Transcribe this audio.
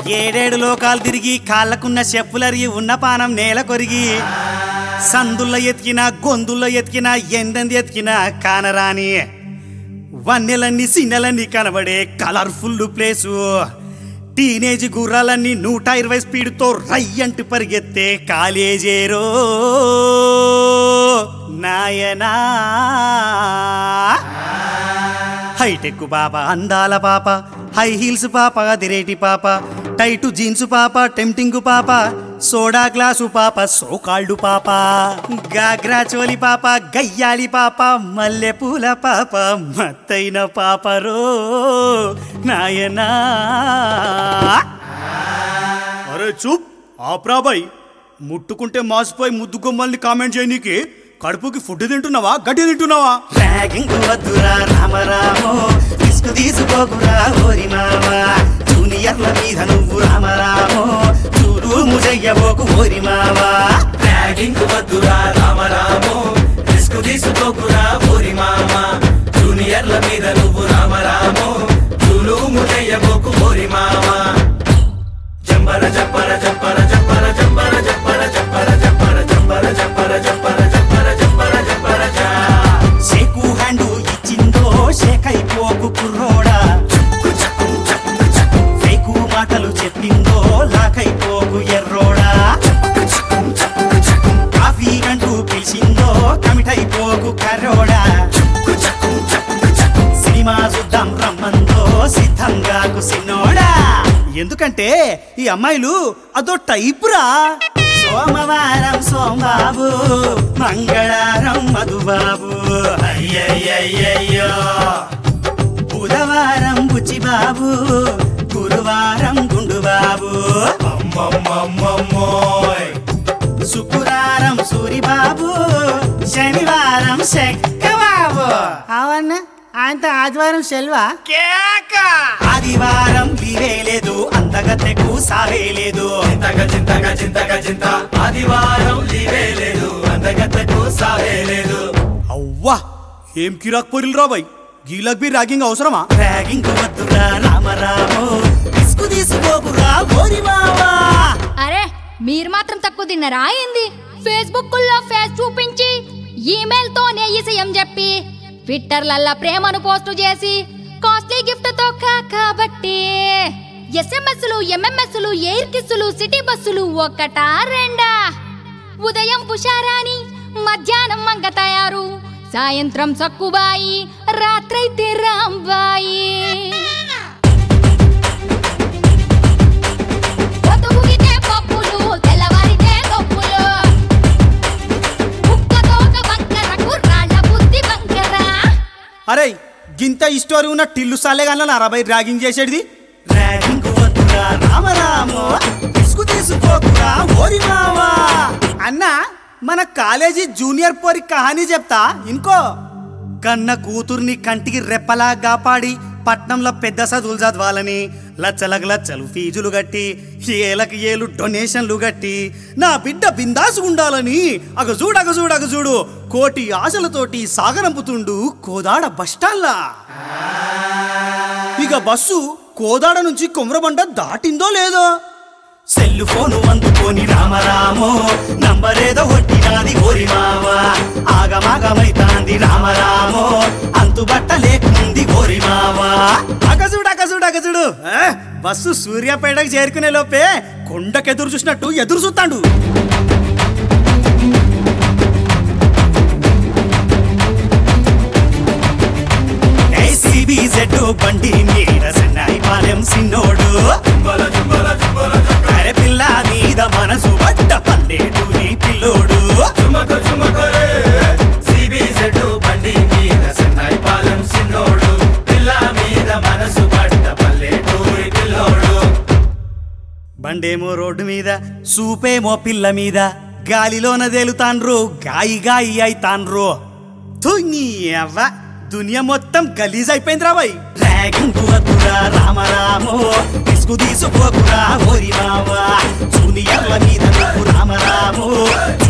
ఏడేడు లోకాలు తిరిగి కాళ్ళకున్న చెప్పులరిగి ఉన్న పానం నేల కొరిగి సందుల్లో ఎతికిన గొంతుల్లో ఎతికిన ఎందంది ఎతికిన కానరాని వన్నెలన్నీ సిన్నెలన్నీ కనబడే కలర్ఫుల్ ప్లేసు టీనేజ్ గుర్రాలన్నీ నూట ఇరవై స్పీడ్తో రయ్యంటి పరిగెత్తే కాలేజేరో నాయనా హైటెక్ పాప అందాల పాప హై హీల్స్ పాప అదిరేటి పాప టైటు జీన్స్ పాప టెంప్టింగ్ పాప సోడా గ్లాసు పాప సోకాళ్ళు పాప గాగ్రా చోలి పాప గయ్యాలి పాప మల్లె పూల పాప మత్తైన పాపరో నాయనా అరే చూప్ ఆప్రాబాయ్ ముట్టుకుంటే మాసిపోయి ముద్దు గుమ్మల్ని కామెంట్ చేయనీకి కడుపుకి ఫుడ్ తింటున్నావా గడ్డి తింటున్నావా ర్యాగింగ్ వద్దురా రామరామో రిస్క్ తీసుకోకురా ఓరి మావా జూనియర్ల మీద నువ్వు రామరామో చూడు ముజయ్యబోకు ఓరి మావా ర్యాగింగ్ వద్దురా రామరామో రిస్క్ తీసుకోకురా ఓరి మామ జూనియర్ల మీద నువ్వు రామరామో చూలు ముజయ్యబోకు ఓరి మామ జంబర జంబర జంబర జంబర జంబర జంబర జంబర జంబర జంబర జంబర జంబర జంబర జంబర జంబర జా షేకు హ్యాండు ఇచ్చిందో షేక్ అయిపోకు కుర్రోడా ఫేకు మాటలు చెప్పిందో లాకైపోకు ఎర్రోడా కాఫీ అంటూ పిలిచిందో కమిటైపోకు కర్రోడా సినిమా చూద్దాం రమ్మందో సిద్ధంగా కుసినోడా ఎందుకంటే ఈ అమ్మాయిలు అదో టైపురా సోమవారం సోమబాబు మంగళవారం మధుబాబు అయ్యయ్యయ్యయ్యో బుధవారం బుచ్చిబాబు గురువారం గుండుబాబు అమ్మమ్మమ్మమ్మోయ్ శుక్రవారం సూరిబాబు శనివారం శక్కబాబు అవన్న ఆయనతో ఆదివారం సెల్వా ఆదివారం లీవే లేదు అంతగత్తెకు సావే లేదు చింతక చింతక చింతక చింత ఆదివారం లీవే లేదు అందగత్తకు సావే లేదు అవ్వా ఏం కిరాక్ పొరిల్ రాబాయ్ గీలక్ బి ర్యాగింగ్ అవసరమా ర్యాగింగ్ వద్దురా రామరామో ఇసుకు తీసుకోకురా ఓరి మావా అరే మీరు మాత్రం తక్కువ తిన్నారా ఏంది ఫేస్బుక్ లో ఫేస్ చూపించి ఈమెయిల్ తో నెయ్యిసయం చెప్పి ట్విట్టర్లల్లా ప్రేమను పోస్టు చేసి కాస్ట్లీ గిఫ్ట్ తో కాబట్టి ఎస్ఎంఎస్లు ఎంఎంఎస్లు ఎయిర్ కిస్సులు సిటీ బస్సులు ఒక్కటా రెండా ఉదయం పుషారాని మధ్యాహ్నం మంగ తయారు సాయంత్రం సక్కుబాయి రాత్రైతే రాంబాయి పొద్దుగుగితే పప్పులు తెల్లవారితే నొప్పులు కుక్కతోక వంకర కుర్రాళ్ళ బుద్ధి వంకర అరే గింత స్టోరీ ఉన్న టిల్లు సాలేగాన అరవై ర్యాగింగ్ చేసేది ర్యాగింగ్ వద్దురా రామరామో ఇసుకు తీసుకోకురా ఓరి మావా అన్నా మన కాలేజీ జూనియర్ పోరి కహానీ చెప్తా ఇంకో కన్న కూతుర్ని కంటికి రెప్పలా కాపాడి పట్నంలో పెద్ద చదువులు చదవాలని లచ్చలకు లచ్చలు ఫీజులు కట్టి ఏలకు ఏలు డొనేషన్లు కట్టి నా బిడ్డ బిందాసు ఉండాలని అగజూడు అగజూడు అగజూడు కోటి ఆశలతోటి సాగనంపుతుండు కోదాడ బస్టాల్లా ఇక బస్సు కోదాడ నుంచి కొమరబండ దాటిందో లేదో సెల్లు ఫోను అందుకొని రామరామో నంబరేదో కొట్టినాది ఓరి మావా ఆగమాగమైతాంది రామరామో అంతుబట్ట లేకుంది ఓరి మావా అగజుడు అగజుడు అగజుడు ఆ, బస్సు సూర్యాపేటకు చేరుకునే లోపే కొండకెదురు చూసినట్టు ఎదురు చూస్తాడు జెడ్ బండి మీద సెన్నాయి పాలెం సిన్నోడు జుంబల జుంబల జుంబల జుంబల అరే పిల్ల మీద మనసు పడ్డ పల్లెటు నీ పిల్లోడు చుమక చుమక రే సిబిజెడ్ బండి మీద సన్నాయి పాలెం సిన్నోడు పిల్ల మీద మనసు పడ్డ పల్లెటూరి పిల్లోడు బండేమో రోడ్డు మీద సూపేమో పిల్ల మీద గాలిలోన తేలుతాన్రు గాయి గాయి అయితాన్రు థు, నీ అవ్వ దునియా మొత్తం గలీజ్ అయిపోయింది రాబాయ్ ర్యాగింగ్ వద్దురా రామరామో ఇసుకు తీసుకోకురా ఓరి మావా జూనియర్ల మీద నువ్వు రామరామో